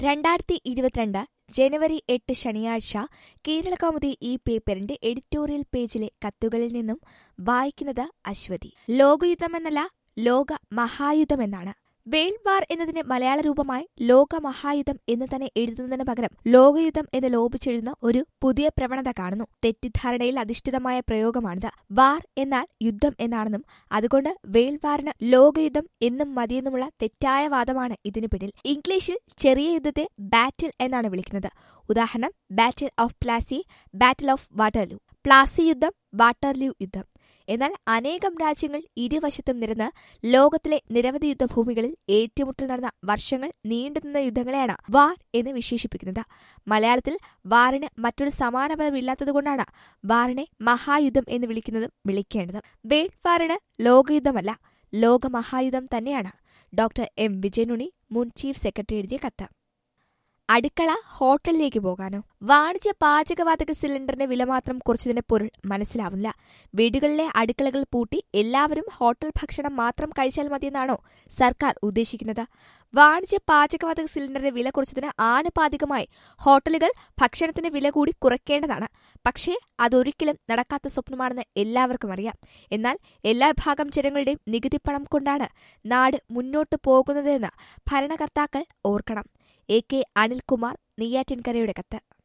രണ്ടായിരത്തി ഇരുപത്തിരണ്ട് ജനുവരി എട്ട് ശനിയാഴ്ച കേരളകൗമുദി ഈ പേപ്പറിന്റെ എഡിറ്റോറിയൽ പേജിലെ കത്തുകളിൽ നിന്നും വായിക്കുന്നത് അശ്വതി ലോകയുദ്ധമെന്നല്ല ലോക മഹായുദ്ധമെന്നാണ് വേൾഡ് വാർ എന്നതിന് മലയാള രൂപമായി ലോക മഹായുദ്ധം എന്ന് തന്നെ എഴുതുന്നതിന് പകരം ലോകയുദ്ധം എന്ന് ലോപിച്ചെഴുതുന്ന ഒരു പുതിയ പ്രവണത കാണുന്നു തെറ്റിദ്ധാരണയിൽ അധിഷ്ഠിതമായ പ്രയോഗമാണിത് വാർ എന്നാൽ യുദ്ധം എന്നാണെന്നും അതുകൊണ്ട് വേൾഡ് വാറിന് ലോകയുദ്ധം എന്നും മതിയെന്നുമുള്ള തെറ്റായ വാദമാണ് ഇതിനു പിന്നിൽ ഇംഗ്ലീഷിൽ ചെറിയ യുദ്ധത്തെ ബാറ്റിൽ എന്നാണ് വിളിക്കുന്നത് ഉദാഹരണം battle of Plassey battle of Waterloo Plassey യുദ്ധം വാട്ടർലൂ യുദ്ധം എന്നാൽ അനേകം രാജ്യങ്ങൾ ഇരുവശത്തും നിരന്ന് ലോകത്തിലെ നിരവധി യുദ്ധഭൂമികളിൽ ഏറ്റുമുട്ടൽ നടന്ന വർഷങ്ങൾ നീണ്ടുനിന്ന യുദ്ധങ്ങളെയാണ് വാർ എന്ന് വിശേഷിപ്പിക്കുന്നത് മലയാളത്തിൽ വാറിന് മറ്റൊരു സമാന പദമില്ലാത്തതുകൊണ്ടാണ് വാറിനെ മഹായുദ്ധം എന്ന് വിളിക്കുന്നതും വിളിക്കേണ്ടത് വേൾഡ് വാറിന് ലോകയുദ്ധമല്ല ലോകമഹായുദ്ധം തന്നെയാണ് ഡോക്ടർ എം വിജയനുണി മുൻ ചീഫ് സെക്രട്ടറി എഴുതിയ കത്ത് അടുക്കള ഹോട്ടലിലേക്ക് പോകാനോ വാണിജ്യ പാചകവാതക സിലിണ്ടറിന്റെ വില മാത്രം കുറച്ചതിന്റെ പൊരുൾ മനസ്സിലാവുന്നില്ല വീടുകളിലെ അടുക്കളകൾ പൂട്ടി എല്ലാവരും ഹോട്ടൽ ഭക്ഷണം മാത്രം കഴിച്ചാൽ മതിയെന്നാണോ സർക്കാർ ഉദ്ദേശിക്കുന്നത് വാണിജ്യ പാചകവാതക സിലിണ്ടറിന്റെ വില കുറച്ചതിന് ആനുപാതികമായി ഹോട്ടലുകൾ ഭക്ഷണത്തിന്റെ വില കൂടി കുറയ്ക്കേണ്ടതാണ് പക്ഷേ അതൊരിക്കലും നടക്കാത്ത സ്വപ്നമാണെന്ന് എല്ലാവർക്കും അറിയാം എന്നാൽ എല്ലാ വിഭാഗം ജനങ്ങളുടെയും നികുതിപ്പണം കൊണ്ടാണ് നാട് മുന്നോട്ടു പോകുന്നതെന്ന് ഭരണകർത്താക്കൾ ഓർക്കണം എ കെ അനിൽകുമാർ നെയ്യാറ്റിൻകരയുടെ കത്ത്